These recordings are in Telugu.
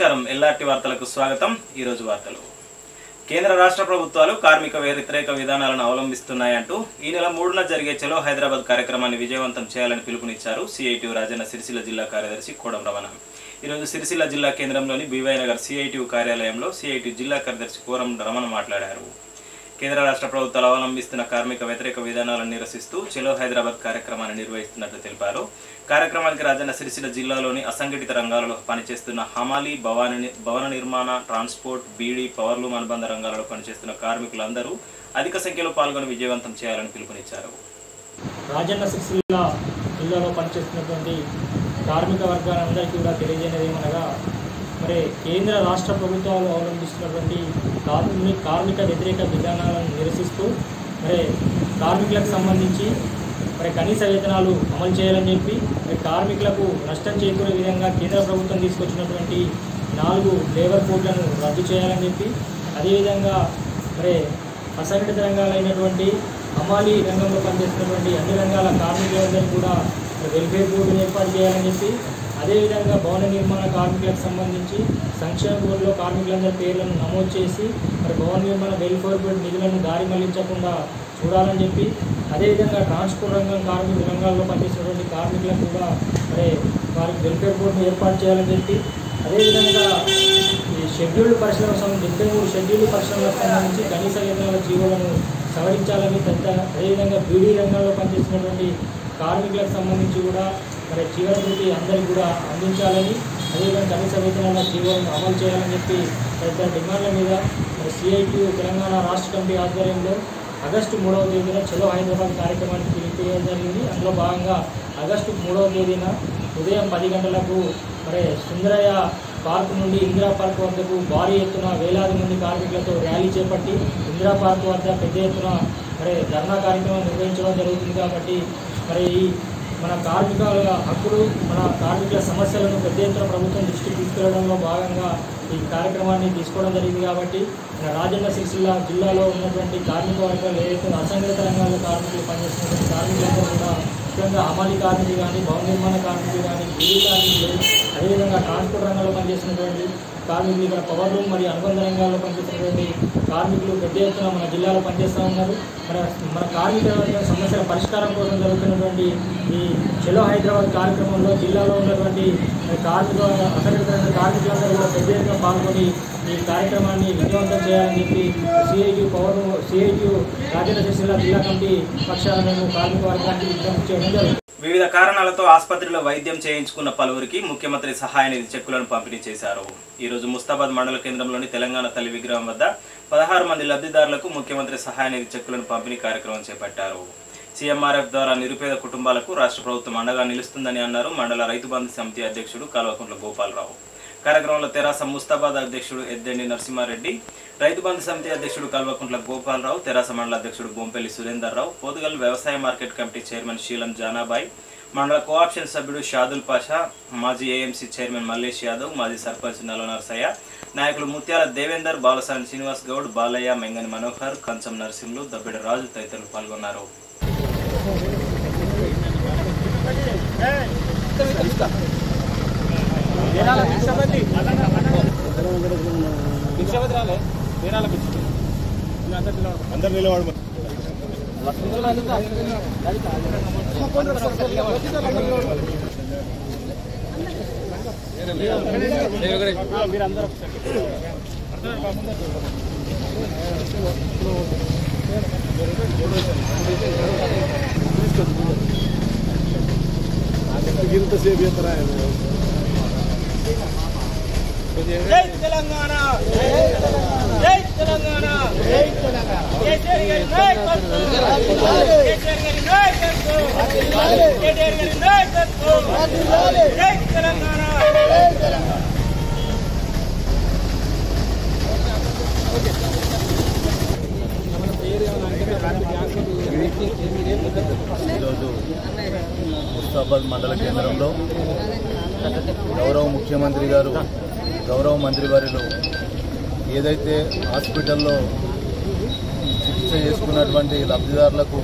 నమస్కారం ఎల్ఆర్టీ వార్తలకు స్వాగతం ఈరోజు వార్తలు కేంద్ర రాష్ట్ర ప్రభుత్వాలు కార్మిక వ్యతిరేక విధానాలను అవలంబిస్తున్నాయంటూ ఈ నెల మూడున జరిగే చలో హైదరాబాద్ కార్యక్రమాన్ని విజయవంతం చేయాలని పిలుపునిచ్చారు సిఐటియు రాజన్న సిరిసిల్ల జిల్లా కార్యదర్శి కోడం రమణ ఈరోజు సిరిసిల్ల జిల్లా కేంద్రంలోని బీవై నగర్ సిఐటియు కార్యాలయంలో సిఐటియు జిల్లా కార్యదర్శి కోరం రమణ మాట్లాడారు కేంద్ర రాష్ట్ర ప్రభుత్వాలు అవలంబిస్తున్న కార్మిక వ్యతిరేక విధానాలను నిరసిస్తూ చెలో హైదరాబాద్ కార్యక్రమాన్ని నిర్వహిస్తున్నట్లు తెలిపారు కార్యక్రమానికి రాజన్న సిరిసిల్ల జిల్లాలోని అసంఘటిత రంగాలలో పనిచేస్తున్న హమాలి భవాని భవన నిర్మాణ ట్రాన్స్పోర్ట్ బీడీ పవర్లూమ్ అనుబంధ రంగాలలో పనిచేస్తున్న కార్మికులందరూ అధిక సంఖ్యలో పాల్గొని విజయవంతం చేయాలని పిలుపునిచ్చారు రాజన్న సిరిసిల్ల జిల్లాలో పనిచేస్తున్నటువంటి కార్మిక వర్గాలందరికీ కూడా తెలియజేయనిది ఏమనగా మరి కేంద్ర రాష్ట్ర ప్రభుత్వాలు అవలంబిస్తున్నటువంటి కార్మిక కార్మిక వ్యతిరేక విధానాలను నిరసిస్తూ మరి కార్మికులకు సంబంధించి మరి కనీస వేతనాలు అమలు చేయాలని చెప్పి మరి కార్మికులకు నష్టం చేకూరే విధంగా కేంద్ర ప్రభుత్వం తీసుకొచ్చినటువంటి నాలుగు లేబర్ కోడ్లను రద్దు చేయాలని చెప్పి అదేవిధంగా మరి అసంఘటిత రంగాలైనటువంటి హమాలి రంగంలో పనిచేస్తున్నటువంటి అన్ని రంగాల కార్మికులందరికీ కూడా వెల్ఫేర్ బోర్డును ఏర్పాటు చేయాలని చెప్పి అదేవిధంగా భవన నిర్మాణ కార్మికులకు సంబంధించి సంక్షేమ బోర్డులో కార్మికులందరి పేర్లను నమోదు చేసి మరి భవన నిర్మాణ వెల్ఫేర్ బోర్డు నిధులను దారి మళ్లించకుండా చూడాలని చెప్పి అదేవిధంగా ట్రాన్స్పోర్ట్ రంగం కార్మిక రంగాల్లో పనిచేసినటువంటి కార్మికులకు కూడా మరి వారికి వెల్ఫేర్ బోర్డును ఏర్పాటు చేయాలని చెప్పి అదేవిధంగా ఈ షెడ్యూల్డ్ పరిశ్రమ సం- డెబ్బై మూడు షెడ్యూల్డ్ పరిశ్రమలకు సంబంధించి కనీస వేతనాల జీవోలను సవరించాలని పెద్ద అదేవిధంగా బీడీ రంగంలో పనిచేస్తున్నటువంటి కార్మికులకు సంబంధించి కూడా మరి జీవన వృత్తి అందరికీ కూడా అందించాలని అదేవిధంగా కనీస వేతనాల జీవోలను అమలు చేయాలని చెప్పి పెద్ద డిమాండ్ల మీద మరి సిఐటి తెలంగాణ రాష్ట్ర కమిటీ ఆధ్వర్యంలో ఆగస్టు మూడవ తేదీన చలో హైదరాబాద్ కార్యక్రమానికి పిలిపివేయడం జరిగింది అందులో భాగంగా ఆగస్టు మూడవ తేదీన ఉదయం పది గంటలకు మరి సుందరయ్య పార్క్ నుండి ఇందిరా పార్క్ వద్దకు భారీ ఎత్తున వేలాది మంది కార్మికులతో ర్యాలీ చేపట్టి ఇందిరా పార్క్ వద్ద పెద్ద ఎత్తున మరి ధర్నా కార్యక్రమం నిర్వహించడం జరుగుతుంది కాబట్టి మరి ఈ మన కార్మికుల హక్కులు మన కార్మికుల సమస్యలను పెద్ద ఎత్తున ప్రభుత్వం దృష్టికి తీసుకెళ్లడంలో భాగంగా ఈ కార్యక్రమాన్ని తీసుకోవడం జరిగింది కాబట్టి మన రాజన్న సిరిసిల్ల జిల్లాలో ఉన్నటువంటి కార్మిక వర్గాలు ఏదైతే అసంఘటిత రంగాల్లో కార్మికులు పనిచేస్తున్నటువంటి కార్మికులందరూ కూడా ముఖ్యంగా అమలు కార్మికులు కానీ భవన నిర్మాణ కార్మికులు కానీ బిల్లు కార్మికులు అదేవిధంగా ట్రాన్స్పోర్ట్ రంగంలో పనిచేస్తున్నటువంటి కార్మికులు ఇక్కడ పవర్ రూమ్ మరియు అనుబంధ రంగాల్లో పనిచేస్తున్నటువంటి కార్మికులు పెద్ద ఎత్తున మన జిల్లాలో పనిచేస్తూ ఉన్నారు మన మన కార్మిక వర్గ సమస్యల పరిష్కారం కోసం జరుగుతున్నటువంటి ఈ చెలో హైదరాబాద్ కార్యక్రమంలో జిల్లాలో ఉన్నటువంటి కార్మిక అసంఘటిత రంగ కార్మికులందరూ కూడా పెద్ద ఎత్తున పాల్గొని ఈ కార్యక్రమాన్ని విజయవంతం చేయాలని చెప్పి CIT power CIT Rajanna Sircilla జిల్లా కమిటీ పక్షాన మేము కార్మిక వర్గానికి విజ్ఞప్తి చేయడం జరుగుతుంది వివిధ కారణాలతో ఆసుపత్రిలో వైద్యం చేయించుకున్న పలువురికి ముఖ్యమంత్రి సహాయ నిధి చెక్కులను పంపిణీ చేశారు ఈ రోజు ముస్తాబాద్ మండల కేంద్రంలోని తెలంగాణ తల్లి విగ్రహం వద్ద పదహారు మంది లబ్ధిదారులకు ముఖ్యమంత్రి సహాయ నిధి చెక్కులను పంపిణీ కార్యక్రమం చేపట్టారు సీఎంఆర్ఎఫ్ ద్వారా నిరుపేద కుటుంబాలకు రాష్ట్ర ప్రభుత్వం అండగా నిలుస్తుందని అన్నారు మండల రైతు బంధు సమితి అధ్యక్షుడు కల్వకుంట్ల గోపాలరావు కార్యక్రమంలో తెరాస ముస్తాబాద్ అధ్యక్షుడు ఎద్దండి నరసింహారెడ్డి రైతు బంధు సమితి అధ్యక్షుడు కల్వకుంట్ల గోపాలరావు తెరాస మండల అధ్యక్షుడు బొంపెల్లి సురేందర్ రావు పోతుగల్ వ్యవసాయ market committee chairman Seelam Janabai మండల కోఆప్షన్ సభ్యుడు షాదుల్ పాషా మాజీ ఏఎంసీ చైర్మన్ మల్లేష్ యాదవ్ మాజీ సర్పంచ్ నల్ల నరసయ్య నాయకులు ముత్యాల దేవేందర్ బాలసాని శ్రీనివాస్ గౌడ్ బాలయ్య మెంగని మనోహర్ కంచం నరసింహులు దబ్బిడ రాజు తదితరులు పాల్గొన్నారు జై తెలంగాణ జై తెలంగాణ జై తెలంగాణ కేసీఆర్ గారి నాయకత్వం కేసీఆర్ గారి నాయకత్వం కేటీఆర్ గారి నాయకత్వం జై తెలంగాణ ఈరోజు ముస్తాబాద్ మండల కేంద్రంలో గౌరవ ముఖ్యమంత్రి గారు గౌరవ మంత్రివర్యులు ఏదైతే హాస్పిటల్లో చికిత్స చేసుకున్నటువంటి లబ్ధిదారులకు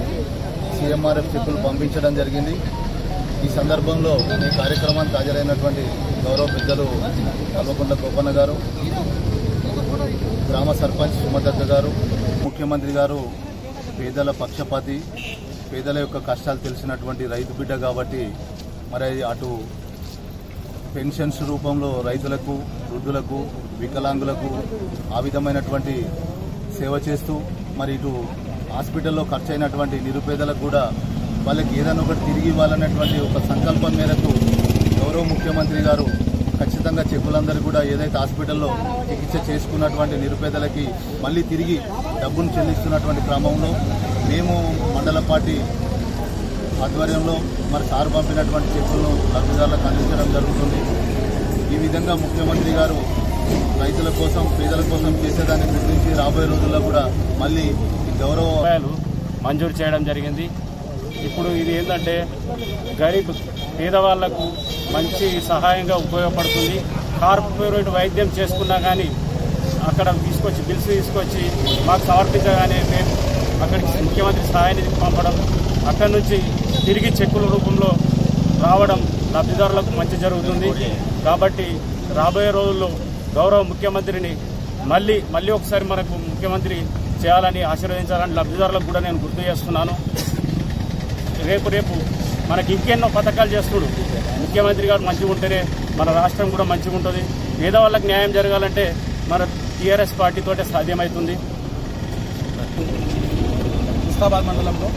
సీఎంఆర్ఎఫ్ చెక్కులు పంపించడం జరిగింది ఈ సందర్భంలో ఈ కార్యక్రమానికి హాజరైనటువంటి గౌరవ పెద్దలు కల్వకుంట్ల గోపన్న గారు గ్రామ సర్పంచ్ సుమదత్త గారు ముఖ్యమంత్రి గారు పేదల పక్షపాతి పేదల యొక్క కష్టాలు తెలిసినటువంటి రైతు బిడ్డ కాబట్టి మరి అటు పెన్షన్స్ రూపంలో రైతులకు వృద్ధులకు వికలాంగులకు ఆ విధమైనటువంటి సేవ చేస్తూ మరి ఇటు హాస్పిటల్లో ఖర్చు అయినటువంటి నిరుపేదలకు కూడా వాళ్ళకి ఏదైనా ఒకటి తిరిగి ఇవ్వాలన్నటువంటి ఒక సంకల్పం మేరకు గౌరవ ముఖ్యమంత్రి గారు ఖచ్చితంగా చెక్కులందరూ కూడా ఏదైతే హాస్పిటల్లో చికిత్స చేసుకున్నటువంటి నిరుపేదలకి మళ్ళీ తిరిగి డబ్బును చెల్లిస్తున్నటువంటి క్రమంలో మేము మండల పార్టీ ఆధ్వర్యంలో మరి సారు పంపినటువంటి చెక్కులను లబ్ధిదారులకు అందించడం జరుగుతుంది ఈ విధంగా ముఖ్యమంత్రి గారు రైతుల కోసం పేదల కోసం చేసేదాన్ని గుర్తించి రాబోయే రోజుల్లో కూడా మళ్ళీ ఈ గౌరవ రూపాయలు మంజూరు చేయడం జరిగింది ఇప్పుడు ఇది ఏంటంటే గరీబ్ పేదవాళ్లకు మంచి సహాయంగా ఉపయోగపడుతుంది కార్పొరేట్ వైద్యం చేసుకున్నా కానీ అక్కడ తీసుకొచ్చి బిల్స్ తీసుకొచ్చి మాకు సమర్పించగానే మేము అక్కడికి ముఖ్యమంత్రి సహాయాన్ని పంపడం అక్కడి నుంచి తిరిగి చెక్కుల రూపంలో రావడం లబ్ధిదారులకు మంచి జరుగుతుంది కాబట్టి రాబోయే రోజుల్లో గౌరవ ముఖ్యమంత్రిని మళ్ళీ మళ్ళీ ఒకసారి మనకు ముఖ్యమంత్రి చేయాలని ఆశీర్వదించాలని లబ్ధిదారులకు కూడా నేను గుర్తు చేస్తున్నాను రేపు రేపు మనకి ఇంకెన్నో పథకాలు చేస్తుడు ముఖ్యమంత్రి గారు మంచిగా ఉంటేనే మన రాష్ట్రం కూడా మంచిగా ఉంటుంది పేదవాళ్ళకి న్యాయం జరగాలంటే మన టీఆర్ఎస్ పార్టీతోటే సాధ్యమవుతుంది ముస్తాబాద్ మండలంలో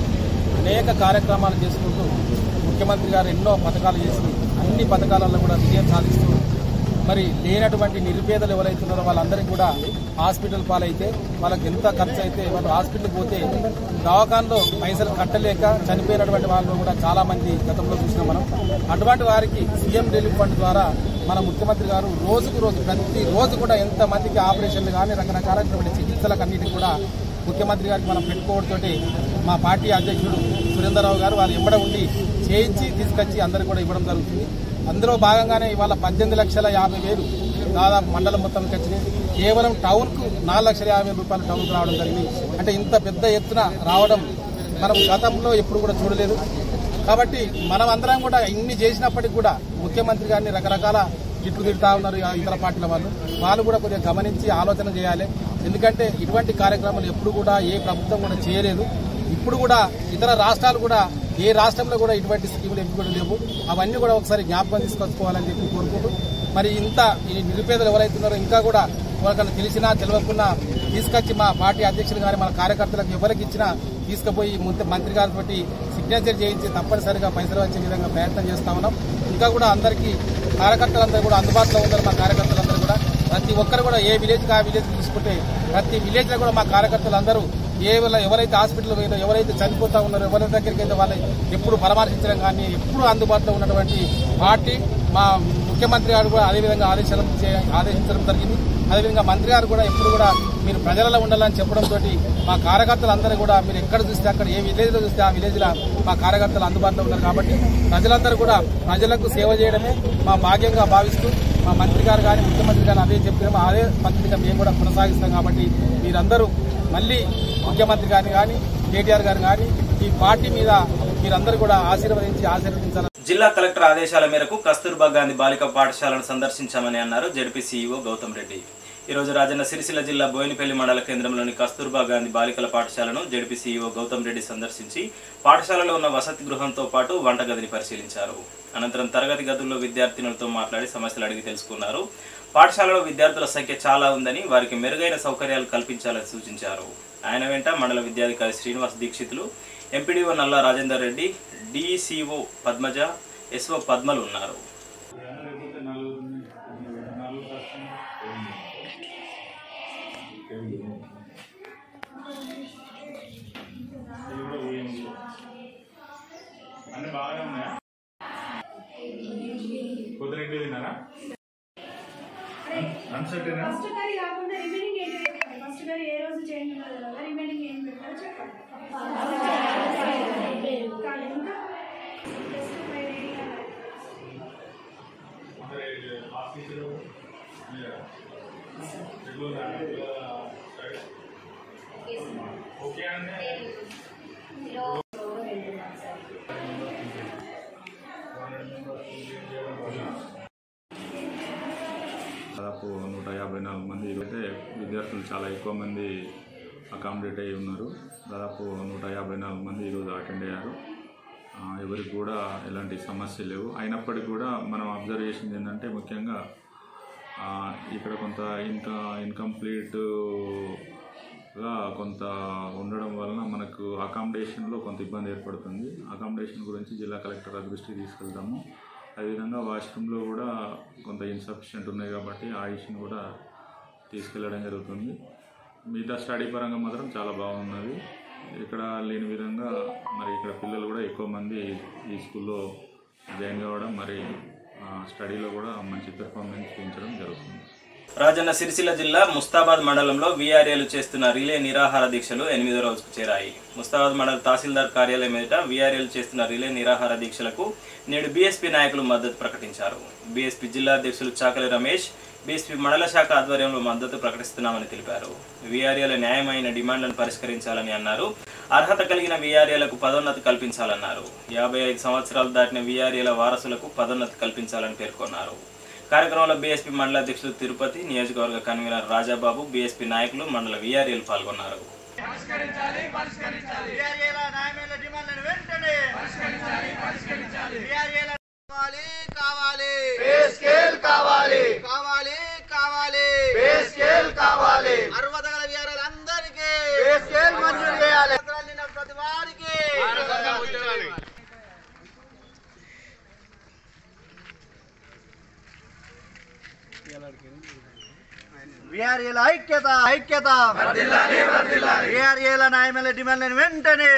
అనేక కార్యక్రమాలు చేసుకుంటూ ముఖ్యమంత్రి గారు ఎన్నో పథకాలు చేసి అన్ని పథకాలలో కూడా విజయం సాధిస్తూ మరి లేనటువంటి నిరుపేదలు ఎవరైతున్నారో వాళ్ళందరికీ కూడా హాస్పిటల్ పాలైతే వాళ్ళకి ఎంత ఖర్చు అయితే వాళ్ళు హాస్పిటల్ పోతే దవాఖానలో పైసలు కట్టలేక చనిపోయినటువంటి వాళ్ళు కూడా చాలా మంది గతంలో చూసినాం మనం అటువంటి వారికి సీఎం రిలీఫ్ ఫండ్ ద్వారా మన ముఖ్యమంత్రి గారు రోజుకు రోజు ప్రతి రోజు కూడా ఎంత మందికి ఆపరేషన్లు కానీ రకరకాలైనటువంటి చికిత్సలకు అన్నిటికీ కూడా ముఖ్యమంత్రి గారికి మనం పెట్టుకోవడంతో మా పార్టీ అధ్యక్షుడు సురేందర్రావు గారు వాళ్ళు ఎంబడ ఉండి చేయించి తీసుకొచ్చి అందరికి కూడా ఇవ్వడం జరుగుతుంది అందులో భాగంగానే ఇవాళ పద్దెనిమిది లక్షల యాభై వేలు దాదాపు మండలం మొత్తం వచ్చినాయి కేవలం టౌన్కు నాలుగు లక్షల యాభై వేల రూపాయలు టౌన్కు రావడం జరిగింది అంటే ఇంత పెద్ద ఎత్తున రావడం మనం గతంలో ఎప్పుడు కూడా చూడలేదు కాబట్టి మనం అందరం కూడా ఇన్ని చేసినప్పటికీ కూడా ముఖ్యమంత్రి గారిని రకరకాల తిట్లు తిడతా ఉన్నారు ఆ ఇతర పార్టీల వాళ్ళు వాళ్ళు కూడా కొద్దిగా గమనించి ఆలోచన చేయాలి ఎందుకంటే ఇటువంటి కార్యక్రమాలు ఎప్పుడు కూడా ఏ ప్రభుత్వం కూడా చేయలేదు ఇప్పుడు కూడా ఇతర రాష్ట్రాలు కూడా ఏ రాష్ట్రంలో కూడా ఇటువంటి స్కీములు ఎప్పుడు కూడా లేవు అవన్నీ కూడా ఒకసారి జ్ఞాపకం తీసుకొచ్చుకోవాలని చెప్పి కోరుకుంటూ మరి ఇంత ఈ నిరుపేదలు ఎవరైతున్నారో ఇంకా కూడా వాళ్ళకన్నా తెలిసినా తెలియకున్నా తీసుకొచ్చి మా పార్టీ అధ్యక్షులు కానీ మన కార్యకర్తలకు ఎవరికి ఇచ్చినా తీసుకుపోయి ముంత- మంత్రి గారితో సిగ్నేచర్ చేయించి తప్పనిసరిగా పైసలు వచ్చే విధంగా ప్రయత్నం చేస్తా ఉన్నాం ఇంకా కూడా అందరికీ కార్యకర్తలందరూ కూడా అందుబాటులో ఉన్నారు మా కార్యకర్తలందరూ కూడా ప్రతి ఒక్కరు కూడా ఏ విలేజ్కి ఆ విలేజ్ తీసుకుంటే ప్రతి విలేజ్లో కూడా మా కార్యకర్తలందరూ ఏ వల్ల ఎవరైతే హాస్పిటల్ పోయినో ఎవరైతే చనిపోతా ఉన్నారో ఎవరి దగ్గరికి అయితే వాళ్ళని ఎప్పుడు పరామర్శించడం కానీ ఎప్పుడు అందుబాటులో ఉన్నటువంటి పార్టీ మా ముఖ్యమంత్రి గారు కూడా అదేవిధంగా ఆదేశాలు చే- ఆదేశించడం జరిగింది అదేవిధంగా మంత్రి గారు కూడా ఎప్పుడు కూడా మీరు ప్రజలలో ఉండాలని చెప్పడంతో మా కార్యకర్తలందరూ కూడా మీరు ఎక్కడ చూస్తే అక్కడ ఏ విలేజ్లో చూస్తే ఆ విలేజ్లో మా కార్యకర్తలు అందుబాటులో ఉన్నారు కాబట్టి ప్రజలందరూ కూడా ప్రజలకు సేవ చేయడమే మా భాగ్యంగా భావిస్తూ మా మంత్రి గారు కానీ ముఖ్యమంత్రి గారు అదే చెప్పినాము అదే పద్ధతిగా మేము కూడా కొనసాగిస్తాం కాబట్టి మీరందరూ మళ్ళీ ముఖ్యమంత్రి గారిని కానీ కేటీఆర్ గారిని కానీ ఈ పార్టీ మీద మీరందరూ కూడా ఆశీర్వదించి ఆశీర్వదించాలని జిల్లా కలెక్టర్ ఆదేశాల మేరకు కస్తూర్బా గాంధీ బాలిక పాఠశాలను సందర్శించామని అన్నారు జడ్పీ సీఈఓ గౌతమ్ రెడ్డి ఈ రోజు రాజన్న సిరిసిల్ల జిల్లా బోయినపల్లి మండల కేంద్రంలోని కస్తూర్బా గాంధీ బాలికల పాఠశాలను జడ్పీ సీఈఓ గౌతమ్ రెడ్డి సందర్శించి పాఠశాలలో ఉన్న వసతి గృహంతో పాటు వంటగదిని పరిశీలించారు అనంతరం తరగతి గదుల్లో విద్యార్థినులతో మాట్లాడి సమస్యలు అడిగి తెలుసుకున్నారు పాఠశాలలో విద్యార్థుల సంఖ్య చాలా ఉందని వారికి మెరుగైన సౌకర్యాలు కల్పించాలని సూచించారు ఆయన వెంట మండల విద్యాధికారి Srinivas Dikshitulu MPDO Nalla Rajender Reddy DCO Padmaja SO పద్మలు ఉన్నారు అన్ని బాగానే ఉన్నాయా పొద్దున ఇంటికి తిన్నారా అన్సర్టేనా ఫస్ట్ కర్రీ కాకుండా రిమైనింగ్ ఏంటి పెట్టాలి ఫస్ట్ కర్రీ ఏ రోజు చేంజ్ ఉండదు కదా రిమైనింగ్ ఏం పెట్టాలో చెప్పండి కానీ ఇంకా జస్ట్ ఫ్రై రెడీ మరి ఆఫీసులో మీరా? Regular study? ఓకే అంటే దాదాపు నూట యాభై నాలుగు మంది అయితే విద్యార్థులు చాలా ఎక్కువ మంది అకామిడేట్ అయి ఉన్నారు దాదాపు నూట యాభై నాలుగు మంది ఈరోజు అటెండ్ అయ్యారు ఆ, ఎవరికి కూడా ఎలాంటి సమస్యలు లేవు అయినప్పటికీ కూడా మనం అబ్జర్వ్ చేసింది ఏంటంటే ముఖ్యంగా ఆ, ఇక్కడ కొంత ఇన్క ఇన్కంప్లీట్గా కొంత ఉండడం వలన మనకు అకామిడేషన్లో కొంత ఇబ్బంది ఏర్పడుతుంది అకామిడేషన్ గురించి జిల్లా కలెక్టర్ గారి దృష్టికి తీసుకెళ్తాము అదేవిధంగా వాష్రూమ్లో కూడా కొంత ఇన్సఫిషియెంట్ ఉన్నాయి కాబట్టి ఆ ఇష్యూని కూడా తీసుకెళ్ళడం జరుగుతుంది మిగతా స్టడీ పరంగా మాత్రం చాలా బాగున్నది ఇక్కడ లేని విధంగా మరి ఇక్కడ పిల్లలు కూడా ఎక్కువ మంది ఈ స్కూల్లో జాయిన్ కావడం మరి ఆ, స్టడీలో కూడా మంచి పెర్ఫార్మెన్స్ చూపించడం జరుగుతుంది రాజన్న సిరిసిల్ల జిల్లా ముస్తాబాద్ మండలంలో వీఆర్ఏలు చేస్తున్న రిలే నిరాహార దీక్షలు ఎనిమిదో రోజుకు చేరాయి ముస్తాబాద్ మండల తహసీల్దార్ కార్యాలయం ఎదుట వీఆర్ఏలు చేస్తున్న రిలే నిరాహార దీక్షలకు నేడు బీఎస్పీ నాయకులు మద్దతు ప్రకటించారు బీఎస్పీ జిల్లా అధ్యక్షులు చాకలి రమేష్ బీఎస్పీ మండల శాఖ ఆధ్వర్యంలో మద్దతు ప్రకటిస్తున్నామని తెలిపారు వీఆర్ఏల న్యాయమైన డిమాండ్లను పరిష్కరించాలని అన్నారు అర్హత కలిగిన వీఆర్ఏలకు పదోన్నతి కల్పించాలన్నారు యాభై ఐదు సంవత్సరాలు దాటిన వీఆర్ఏల వారసులకు పదోన్నతి కల్పించాలని పేర్కొన్నారు కార్యక్రమంలో బీఎస్పీ మండల అధ్యక్షులు తిరుపతి నియోజకవర్గ కన్వీనర్ రాజాబాబు బీఎస్పీ నాయకులు మండల వీఆర్ఏలు పాల్గొన్నారు వీఆర్ఏల న్యాయమైన డిమాండ్లను వెంటనే వీఆర్ఏల కావాలి కావాలి స్కేల్ కావాలి కావాలి కావాలి స్కేల్ కావాలి అర్హత గల వీఆర్ఏలు అందరికీ స్కేల్ మంజూరు చేయాలి నిన్న ప్రతి వారికి వీఆర్ఏల ఐక్యత ఐక్యత వీఆర్ఏల న్యాయమైన డిమాండ్లను వెంటనే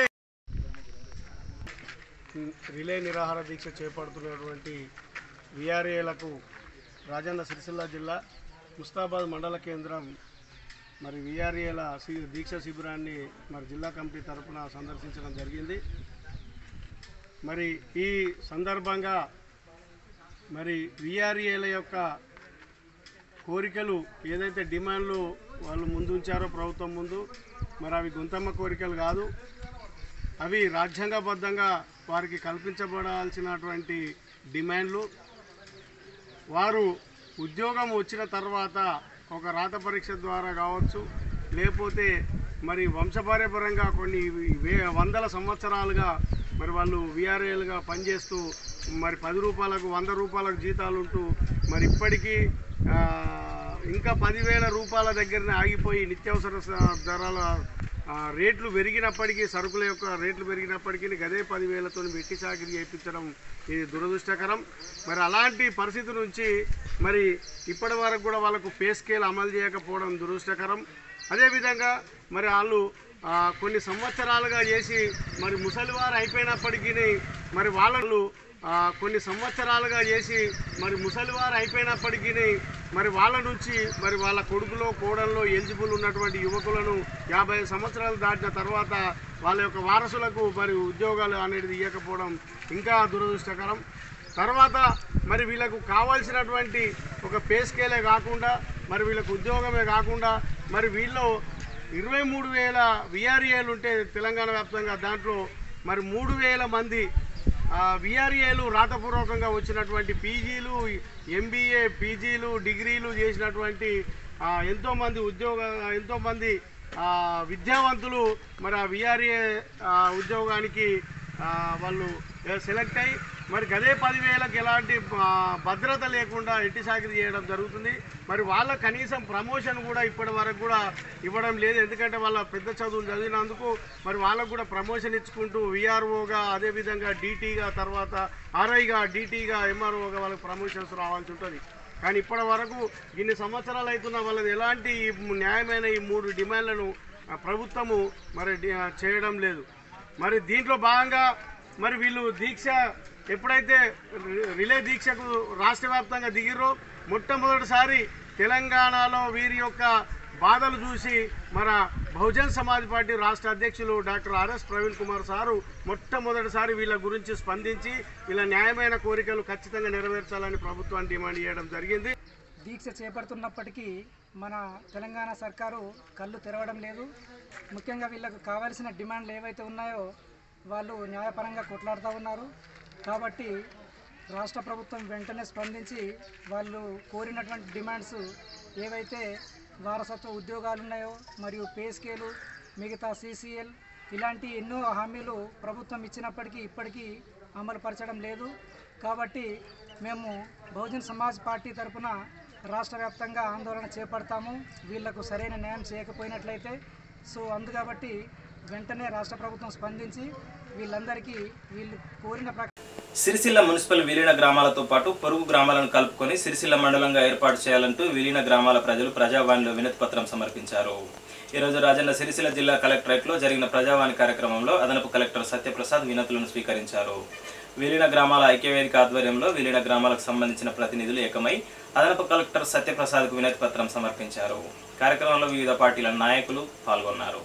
రిలే నిరాహార దీక్ష చేపడుతున్నటువంటి విఆర్ఏలకు రాజన్న సిరిసిల్ల జిల్లా ముస్తాబాద్ మండల కేంద్రం మరి విఆర్ఏల సి- దీక్ష శిబిరాన్ని మరి జిల్లా కమిటీ తరపున సందర్శించడం జరిగింది మరి ఈ సందర్భంగా మరి విఆర్ఏల యొక్క కోరికలు ఏదైతే డిమాండ్లు వాళ్ళు ముందు ఉంచారో ప్రభుత్వం ముందు మరి అవి గుంతమ్మ కోరికలు కాదు అవి రాజ్యాంగబద్ధంగా వారికి కల్పించబడాల్సినటువంటి డిమాండ్లు వారు ఉద్యోగం వచ్చిన తర్వాత ఒక రాత పరీక్ష ద్వారా కావచ్చు లేకపోతే మరి వంశపార్యపరంగా కొన్ని వే వందల సంవత్సరాలుగా మరి వాళ్ళు విఆర్ఏలుగా పనిచేస్తూ మరి పది రూపాయలకు వంద రూపాయలకు జీతాలు ఉంటూ మరి ఇప్పటికీ ఆ, ఇంకా పదివేల రూపాయల దగ్గరనే ఆగిపోయి నిత్యావసర స- ధరల ఆ, రేట్లు పెరిగినప్పటికీ సరుకుల యొక్క రేట్లు పెరిగినప్పటికీ గదే పదివేలతో వెట్టి చాకిరీ చేయించడం ఇది దురదృష్టకరం మరి అలాంటి పరిస్థితి నుంచి మరి ఇప్పటి వరకు కూడా వాళ్ళకు పే స్కేల్ అమలు చేయకపోవడం దురదృష్టకరం అదేవిధంగా మరి వాళ్ళు ఆ, కొన్ని సంవత్సరాలుగా చేసి మరి ముసలివారు అయిపోయినప్పటికీ మరి వాళ్ళు ఆ, కొన్ని సంవత్సరాలుగా చేసి మరి ముసలివారు అయిపోయినప్పటికీ మరి వాళ్ళ నుంచి మరి వాళ్ళ కొడుకులో కోడల్లో ఎలిజిబుల్ ఉన్నటువంటి యువకులను యాభై సంవత్సరాలు దాటిన తర్వాత వాళ్ళ యొక్క వారసులకు మరి ఉద్యోగాలు అనేది ఇవ్వకపోవడం ఇంకా దురదృష్టకరం తర్వాత మరి వీళ్ళకు కావాల్సినటువంటి ఒక పే స్కేలే కాకుండా మరి వీళ్ళకు ఉద్యోగమే కాకుండా మరి వీళ్ళు ఇరవై మూడు వేల విఆర్ఏలు ఉంటే తెలంగాణ వ్యాప్తంగా దాంట్లో మరి మూడు వేల మంది విఆర్ఏలు రాతపూర్వకంగా వచ్చినటువంటి పీజీలు ఎంబీఏ పీజీలు డిగ్రీలు చేసినటువంటి ఆ, ఎంతోమంది ఉద్యోగ ఎంతోమంది ఆ, విద్యావంతులు మరి ఆ విఆర్ఏ ఉద్యోగానికి ఆ, వాళ్ళు సెలెక్ట్ అయ్యి మరి గదే పదివేలకు ఎలాంటి ఆ, భద్రత లేకుండా ఎట్టి సాకిరి చేయడం జరుగుతుంది మరి వాళ్ళ కనీసం ప్రమోషన్ కూడా ఇప్పటి వరకు కూడా ఇవ్వడం లేదు ఎందుకంటే వాళ్ళ పెద్ద చదువులు చదివినందుకు మరి వాళ్ళకు కూడా ప్రమోషన్ ఇచ్చుకుంటూ విఆర్ఓగా అదేవిధంగా డీటీగా తర్వాత ఆర్ఐగా డీటీగా ఎంఆర్ఓగా వాళ్ళకి ప్రమోషన్స్ రావాల్సి ఉంటుంది కానీ ఇప్పటి వరకు ఇన్ని సంవత్సరాలు అవుతున్న వాళ్ళది ఎలాంటి ఈ న్యాయమైన ఈ మూడు డిమాండ్లను ఆ, ప్రభుత్వము మరి డి- ఆ, చేయడం లేదు మరి దీంట్లో భాగంగా మరి వీళ్ళు దీక్ష ఎప్పుడైతే రి- రిలే దీక్షకు రాష్ట్ర వ్యాప్తంగా దిగిరో మొట్టమొదటిసారి తెలంగాణలో వీరి యొక్క బాధలు చూసి మన బహుజన్ సమాజ్ పార్టీ రాష్ట్ర అధ్యక్షులు doctor RS Praveen Kumar sir మొట్టమొదటిసారి వీళ్ళ గురించి స్పందించి వీళ్ళ న్యాయమైన కోరికలు ఖచ్చితంగా నెరవేర్చాలని ప్రభుత్వాన్ని డిమాండ్ చేయడం జరిగింది దీక్ష చేపడుతున్నప్పటికీ మన తెలంగాణ సర్కారు కళ్ళు తెరవడం లేదు ముఖ్యంగా వీళ్ళకు కావాల్సిన డిమాండ్లు ఏవైతే ఉన్నాయో వాళ్ళు న్యాయపరంగా కొట్లాడుతూ ఉన్నారు కాబట్టి రాష్ట్ర ప్రభుత్వం వెంటనే స్పందించి వాళ్ళు కోరినటువంటి డిమాండ్స్ ఏవైతే వారసత్వ ఉద్యోగాలు ఉన్నాయో మరియు పే స్కేలు మిగతా సీసీఎల్ ఇలాంటి ఎన్నో హామీలు ప్రభుత్వం ఇచ్చినప్పటికీ ఇప్పటికీ అమలు పరచడం లేదు కాబట్టి మేము బహుజన్ సమాజ్ పార్టీ తరఫున రాష్ట్ర వ్యాప్తంగా ఆందోళన చేపడతాము వీళ్లకు సరైన న్యాయం చేయకపోయినట్లయితే సో అందుకబట్టి వెంటనే రాష్ట్ర ప్రభుత్వం స్పందించి వీళ్ళందరికీ వీళ్ళు కోరిన ప్రకారం సిరిసిల్ల మున్సిపల్ విలీన గ్రామాలతో పాటు పొరుగు గ్రామాలను కలుపుకొని సిరిసిల్ల మండలంగా ఏర్పాటు చేయాలంటూ విలీన గ్రామాల ప్రజలు ప్రజావాణిలో వినతి పత్రం సమర్పించారు ఈరోజు రాజన్న సిరిసిల్ల జిల్లా కలెక్టరేట్లో జరిగిన ప్రజావాణి కార్యక్రమంలో అదనపు కలెక్టర్ సత్యప్రసాద్ వినతులను స్వీకరించారు విలీన గ్రామాల ఐక్యవేదిక ఆధ్వర్యంలో విలీన గ్రామాలకు సంబంధించిన ప్రతినిధులు ఏకమై అదనపు కలెక్టర్ సత్యప్రసాద్కు వినతి పత్రం సమర్పించారు కార్యక్రమంలో వివిధ పార్టీల నాయకులు పాల్గొన్నారు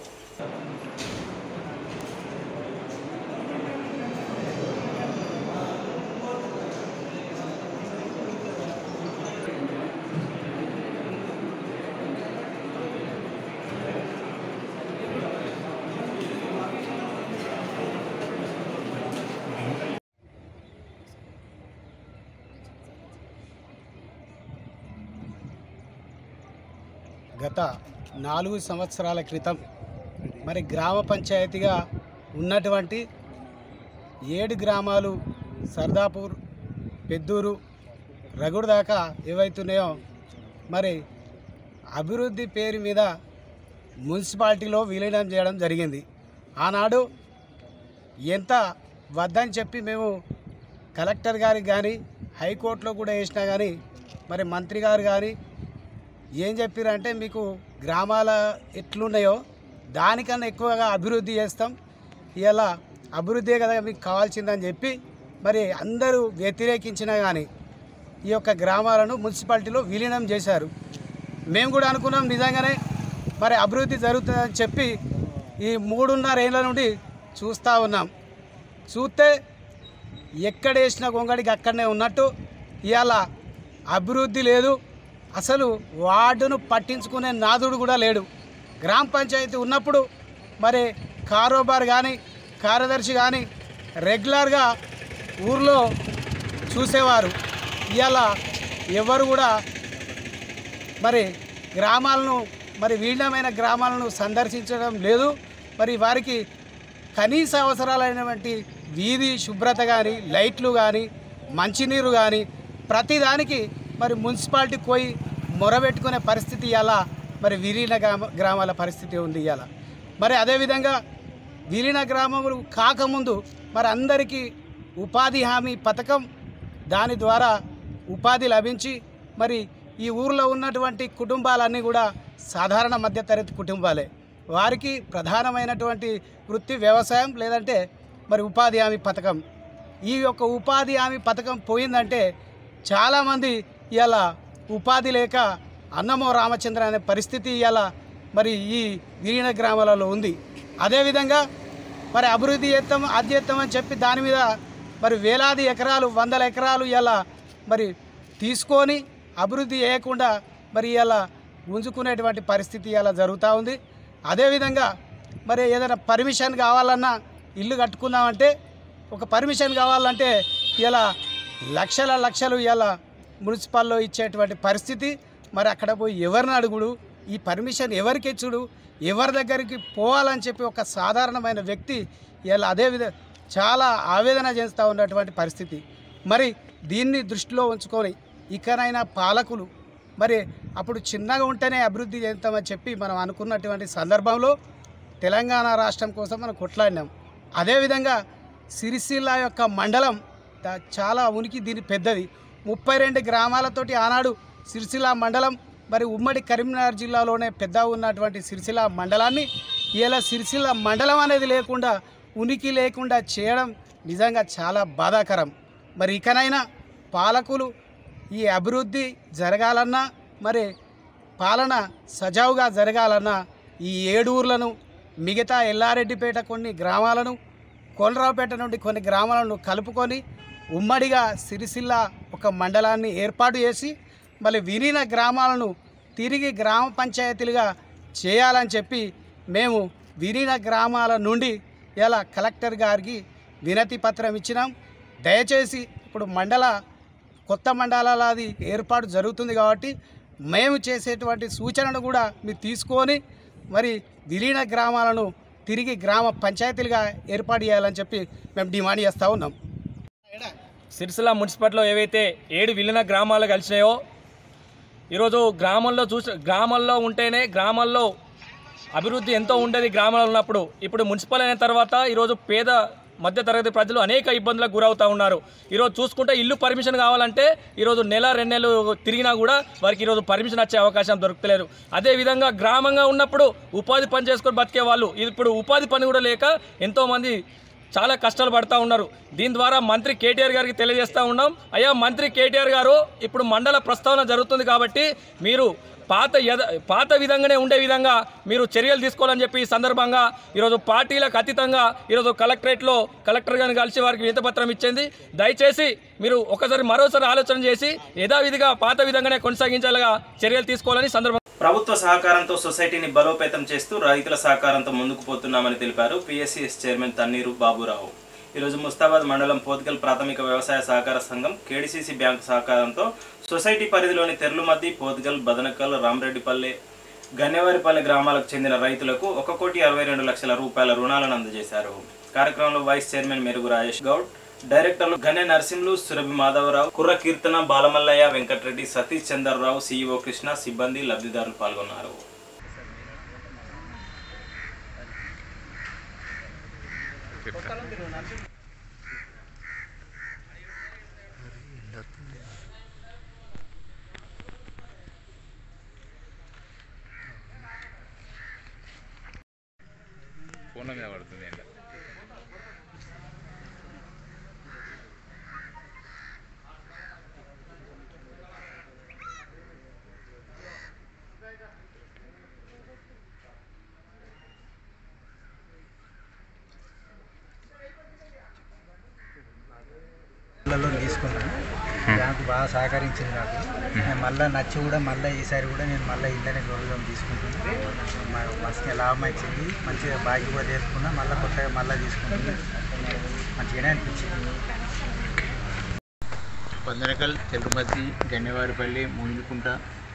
గత నాలుగు సంవత్సరాల క్రితం మరి గ్రామ పంచాయతీగా ఉన్నటువంటి ఏడు గ్రామాలు సర్దాపూర్ పెద్దూరు రగుడు దాకా ఏవైతున్నాయో మరి అభివృద్ధి పేరు మీద మున్సిపాలిటీలో విలీనం చేయడం జరిగింది ఆనాడు ఎంత వద్దని చెప్పి మేము కలెక్టర్ గారికి కానీ హైకోర్టులో కూడా వేసినా కానీ మరి మంత్రి గారు కానీ ఏం చెప్పారంటే మీకు గ్రామాల ఎట్లున్నాయో దానికన్నా ఎక్కువగా అభివృద్ధి చేస్తాం ఇలా అభివృద్ధే కదా మీకు కావాల్సిందని చెప్పి మరి అందరూ వ్యతిరేకించినా కానీ ఈ యొక్క గ్రామాలను మున్సిపాలిటీలో విలీనం చేశారు మేము కూడా అనుకున్నాం నిజంగానే మరి అభివృద్ధి జరుగుతుందని చెప్పి ఈ మూడున్నర ఏళ్ళ నుండి చూస్తూ ఉన్నాం చూస్తే ఎక్కడ వేసిన గొంగడికి అక్కడనే ఉన్నట్టు ఇవాళ అభివృద్ధి లేదు అసలు వార్డును పట్టించుకునే నాదుడు కూడా లేడు గ్రామ పంచాయతీ ఉన్నప్పుడు మరి కారోబార్ కానీ కార్యదర్శి కానీ రెగ్యులర్గా ఊర్లో చూసేవారు ఇవాళ ఎవరు కూడా మరి గ్రామాలను మరి వీళ్ళమైన గ్రామాలను సందర్శించడం లేదు మరి వారికి కనీస అవసరాలైనటువంటి వీధి శుభ్రత కానీ లైట్లు కానీ మంచినీరు కానీ ప్రతిదానికి మరి మున్సిపాలిటీకి పోయి మొరబెట్టుకునే పరిస్థితి ఇలా మరి విలీన గ్రామ గ్రామాల పరిస్థితి ఉంది ఇవాళ మరి అదేవిధంగా విలీన గ్రామములు కాకముందు మరి అందరికీ ఉపాధి హామీ పథకం దాని ద్వారా ఉపాధి లభించి మరి ఈ ఊర్లో ఉన్నటువంటి కుటుంబాలన్నీ కూడా సాధారణ మధ్యతరగతి కుటుంబాలే వారికి ప్రధానమైనటువంటి వృత్తి వ్యవసాయం లేదంటే మరి ఉపాధి హామీ పథకం ఈ యొక్క ఉపాధి హామీ పథకం పోయిందంటే చాలామంది ఇలా ఉపాధి లేక అన్నమో రామచంద్ర అనే పరిస్థితి ఇలా మరి ఈ విలీన గ్రామాలలో ఉంది అదేవిధంగా మరి అభివృద్ధి చేస్తాం అది చేస్తామని చెప్పి దాని మీద మరి వేలాది ఎకరాలు వందల ఎకరాలు ఇలా మరి తీసుకొని అభివృద్ధి చేయకుండా మరి ఇలా ఉంచుకునేటువంటి పరిస్థితి ఇలా జరుగుతూ ఉంది అదేవిధంగా మరి ఏదైనా పర్మిషన్ కావాలన్నా ఇల్లు కట్టుకుందామంటే ఒక పర్మిషన్ కావాలంటే ఇలా లక్షల లక్షలు ఇలా మున్సిపల్లో ఇచ్చేటువంటి పరిస్థితి మరి అక్కడ పోయి ఎవరిని అడుగుడు ఈ పర్మిషన్ ఎవరికి ఇచ్చుడు ఎవరి దగ్గరికి పోవాలని చెప్పి ఒక సాధారణమైన వ్యక్తి ఇలా అదే విధ చాలా ఆవేదన చేస్తూ ఉన్నటువంటి పరిస్థితి మరి దీన్ని దృష్టిలో ఉంచుకొని ఇకనైనా పాలకులు మరి అప్పుడు చిన్నగా ఉంటేనే అభివృద్ధి చేస్తామని చెప్పి మనం అనుకున్నటువంటి సందర్భంలో తెలంగాణ రాష్ట్రం కోసం మనం కొట్లాడినాం అదేవిధంగా సిరిసిల్ల యొక్క మండలం దా- చాలా ఉనికి దీని పెద్దది ముప్పై రెండు గ్రామాలతోటి ఆనాడు సిరిసిల్ల మండలం మరి ఉమ్మడి కరీంనగర్ జిల్లాలోనే పెద్ద ఉన్నటువంటి సిరిసిల్ల మండలాన్ని ఇలా సిరిసిల్ల మండలం అనేది లేకుండా ఉనికి లేకుండా చేయడం నిజంగా చాలా బాధాకరం మరి ఇకనైనా పాలకులు ఈ అభివృద్ధి జరగాలన్నా మరి పాలన సజావుగా జరగాలన్నా ఈ ఏడు ఊర్లను మిగతా ఎల్లారెడ్డిపేట కొన్ని గ్రామాలను కోనరావుపేట నుండి కొన్ని గ్రామాలను కలుపుకొని ఉమ్మడిగా సిరిసిల్ల ఒక మండలాన్ని ఏర్పాటు చేసి మళ్ళీ విలీన గ్రామాలను తిరిగి గ్రామ పంచాయతీలుగా చేయాలని చెప్పి మేము విలీన గ్రామాల నుండి ఇలా కలెక్టర్ గారికి వినతి పత్రం ఇచ్చినాం దయచేసి ఇప్పుడు ఇప్పుడు మండల కొత్త మండలాలది ఏర్పాటు జరుగుతుంది కాబట్టి మేము చేసేటువంటి సూచనను కూడా మీరు తీసుకొని మరి విలీన గ్రామాలను తిరిగి గ్రామ పంచాయతీలుగా ఏర్పాటు చేయాలని చెప్పి మేము డిమాండ్ చేస్తూ ఉన్నాం సిరిసిల్ల మున్సిపాలిటీలో ఏవైతే ఏడు విలీన గ్రామాలు కలిసినాయో ఈరోజు గ్రామంలో చూసి గ్రామాల్లో ఉంటేనే గ్రామాల్లో అభివృద్ధి ఎంతో ఉండేది గ్రామాల్లో ఉన్నప్పుడు ఇప్పుడు మున్సిపల్ అయిన తర్వాత ఈరోజు పేద మధ్యతరగతి ప్రజలు అనేక ఇబ్బందులకు గురవుతూ ఉన్నారు ఈరోజు చూసుకుంటే ఇల్లు పర్మిషన్ కావాలంటే ఈరోజు నెల రెండు నెలలు తిరిగినా కూడా వారికి ఈరోజు పర్మిషన్ వచ్చే అవకాశం దొరకలేదు అదేవిధంగా గ్రామంగా ఉన్నప్పుడు ఉపాధి పని చేసుకొని బతికే వాళ్ళు ఇప్పుడు ఉపాధి పని కూడా లేక ఎంతోమంది చాలా కష్టాలు పడతా ఉన్నారు దీని ద్వారా మంత్రి కేటీఆర్ గారికి తెలియజేస్తూ ఉన్నాం అయ్యా మంత్రి కేటీఆర్ గారు ఇప్పుడు మండల ప్రస్తావన జరుగుతుంది కాబట్టి మీరు పాత యథ పాత విధంగానే ఉండే విధంగా మీరు చర్యలు తీసుకోవాలని చెప్పి ఈ సందర్భంగా ఈరోజు పార్టీలకు అతీతంగా ఈరోజు కలెక్టరేట్లో కలెక్టర్ గారిని కలిసి వారికి వినతపత్రం ఇచ్చింది దయచేసి మీరు ఒకసారి మరోసారి ఆలోచన చేసి యథావిధిగా పాత విధంగానే కొనసాగించేలాగా చర్యలు తీసుకోవాలని సందర్భంగా ప్రభుత్వ సహకారంతో సొసైటీని బలోపేతం చేస్తూ రైతుల సహకారంతో ముందుకు పోతున్నామని తెలిపారు పిఎస్సిఎస్ చైర్మన్ తన్నీరు బాబురావు ఈరోజు ముస్తాబాద్ మండలం పోత్గల్ ప్రాథమిక వ్యవసాయ సహకార సంఘం కేడిసిసి బ్యాంకు సహకారంతో సొసైటీ పరిధిలోని తెర్లుమద్ది పోత్గల్ బదనకల్ రామరెడ్డిపల్లె గన్నేవారిపల్లె గ్రామాలకు చెందిన రైతులకు ఒక కోటి అరవై రెండు లక్షల రూపాయల రుణాలను అందజేశారు కార్యక్రమంలో వైస్ చైర్మన్ మెరుగు రాజేష్ గౌడ్ డైరెక్టర్లు గన్నె నరసింహులు సురభి మాధవరావు కుర్ర కీర్తన బాలమల్లయ్య వెంకటరెడ్డి సతీష్ చంద్రరావు సిఇఓ కృష్ణ సిబ్బంది లబ్ధిదారులు పాల్గొన్నారు ఫోన్ల మీద పడుతుంది ఎండ లోన్ తీసుకున్నాను బ్యాంకు బాగా సహకరించింది నాకు నేను మళ్ళీ నచ్చి కూడా మళ్ళీ ఈసారి కూడా నేను మళ్ళీ ఇంటనే గోల్డ్ లోన్ తీసుకుంటున్నాను మా- మస్తు లాభం వచ్చింది మంచిగా బాకీ కూడా తీసుకున్నా మళ్ళీ కొత్తగా మళ్ళీ తీసుకుంటున్నాను మంచిగానే అనిపించింది పందనకల్ తెల్లుమద్ది గన్నెవారిపల్లి మూయినకుంట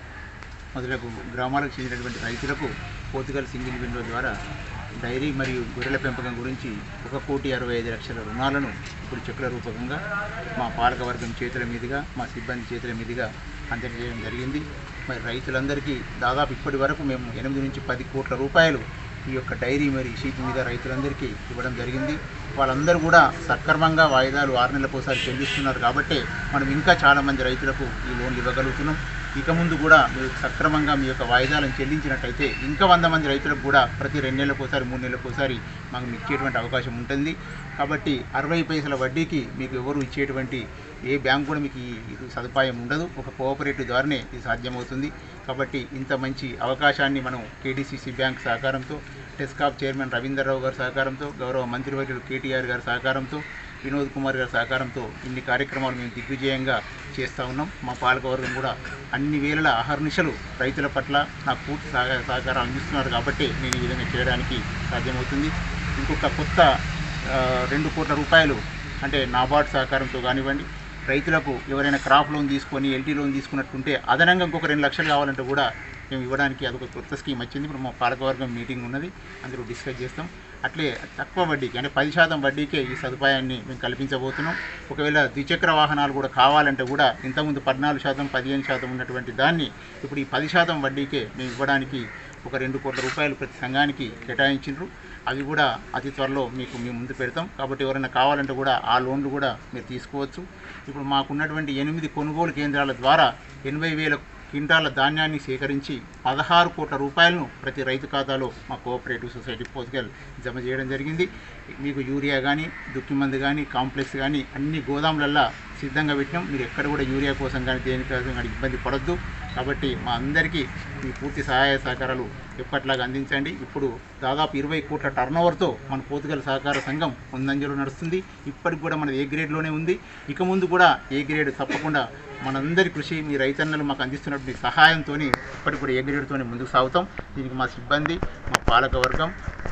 మొదలగు గ్రామాలకు చెందినటువంటి రైతులకు పోతుగల్ సింగిల్ విండో ద్వారా డైరీ మరియు గొర్రెల పెంపకం గురించి ఒక కోటి అరవై ఐదు లక్షల రుణాలను ఇప్పుడు చెక్కుల రూపకంగా మా పాలకవర్గం చేతుల మీదుగా మా సిబ్బంది చేతుల మీదుగా అందజేయడం జరిగింది మరి రైతులందరికీ దాదాపు ఇప్పటి వరకు మేము ఎనిమిది నుంచి పది కోట్ల రూపాయలు ఈ యొక్క డైరీ మరి షీట్ మీద రైతులందరికీ ఇవ్వడం జరిగింది వాళ్ళందరూ కూడా సక్రమంగా వాయిదాలు ఆరు నెలలకు ఒకసారి చెల్లిస్తున్నారు కాబట్టి మనం ఇంకా చాలామంది రైతులకు ఈ లోన్లు ఇవ్వగలుగుతున్నాం ఇక ముందు కూడా మీరు సక్రమంగా మీ యొక్క వాయిదాలను చెల్లించినట్టయితే ఇంకా వంద మంది రైతులకు కూడా ప్రతి రెండు నెలలకు ఒకసారి మూడు నెలలకు ఒకసారి మాకు ఇచ్చేటువంటి అవకాశం ఉంటుంది కాబట్టి అరవై పైసల వడ్డీకి మీకు ఎవరు ఇచ్చేటువంటి ఏ బ్యాంక్ కూడా మీకు ఈ ఇది సదుపాయం ఉండదు ఒక కోఆపరేటివ్ ద్వారానే ఇది సాధ్యమవుతుంది కాబట్టి ఇంత మంచి అవకాశాన్ని మనం కేడీసీసీ బ్యాంక్ సహకారంతో టెస్కాప్ చైర్మన్ రవీందర్రావు గారి సహకారంతో గౌరవ మంత్రివర్యులు కేటీఆర్ గారి సహకారంతో వినోద్ కుమార్ గారి సహకారంతో ఇన్ని కార్యక్రమాలు మేము దిగ్విజయంగా చేస్తూ ఉన్నాం మా పాలకవర్గం కూడా అన్ని వేళల అహర్నిశలు రైతుల పట్ల నాకు పూర్తి సహకార సహకారం అందిస్తున్నారు కాబట్టి నేను ఈ విధంగా చేయడానికి సాధ్యమవుతుంది ఇంకొక కొత్త ఆ, రెండు కోట్ల రూపాయలు అంటే నాబార్డ్ సహకారంతో కానివ్వండి రైతులకు ఎవరైనా క్రాప్ లోన్ తీసుకొని ఎల్టీ లోన్ తీసుకున్నట్టుంటే అదనంగా ఇంకొక రెండు లక్షలు కావాలంటే కూడా మేము ఇవ్వడానికి అదొక కొత్త స్కీమ్ వచ్చింది ఇప్పుడు మా పాలకవర్గం మీటింగ్ ఉన్నది అందులో డిస్కస్ చేస్తాం అట్లే తక్కువ వడ్డీకి అంటే పది శాతం వడ్డీకే ఈ సదుపాయాన్ని మేము కల్పించబోతున్నాం ఒకవేళ ద్విచక్ర వాహనాలు కూడా కావాలంటే కూడా ఇంతకుముందు పద్నాలుగు శాతం పదిహేను శాతం ఉన్నటువంటి దాన్ని ఇప్పుడు ఈ పది శాతం వడ్డీకే మేము ఇవ్వడానికి ఒక రెండు కోట్ల రూపాయలు ప్రతి సంఘానికి కేటాయించిండ్రు అవి కూడా అతి త్వరలో మీకు మేము ముందు పెడతాం కాబట్టి ఎవరైనా కావాలంటే కూడా ఆ లోన్లు కూడా మీరు తీసుకోవచ్చు ఇప్పుడు మాకున్నటువంటి ఎనిమిది కొనుగోలు కేంద్రాల ద్వారా ఎనభై వేల క్వింటాల ధాన్యాన్ని సేకరించి పదహారు కోట్ల రూపాయలను ప్రతి రైతు ఖాతాలో మా కోఆపరేటివ్ సొసైటీ పోతుగల్ జమ చేయడం జరిగింది మీకు యూరియా కానీ దుక్కి మందు కానీ కాంప్లెక్స్ కానీ అన్ని గోదాములల్లా సిద్ధంగా పెట్టినాం మీరు ఎక్కడ కూడా యూరియా కోసం కానీ దేనికోసం కానీ ఇబ్బంది పడొద్దు కాబట్టి మా అందరికీ మీ పూర్తి సహాయ సహకారాలు ఎప్పట్లాగా అందించండి ఇప్పుడు దాదాపు ఇరవై కోట్ల టర్నోవర్తో మన పోతుగల సహకార సంఘం ముందంజలో నడుస్తుంది ఇప్పటికి కూడా మనది ఏ గ్రేడ్లోనే ఉంది ఇక ముందు కూడా ఏ గ్రేడ్ తప్పకుండా మనందరి కృషి మీ రైతన్నలు మాకు అందిస్తున్నటువంటి సహాయంతో ఇప్పటికి కూడా ఏ గ్రేడ్తోనే ముందుకు సాగుతాం దీనికి మా సిబ్బంది మా పాలక వర్గం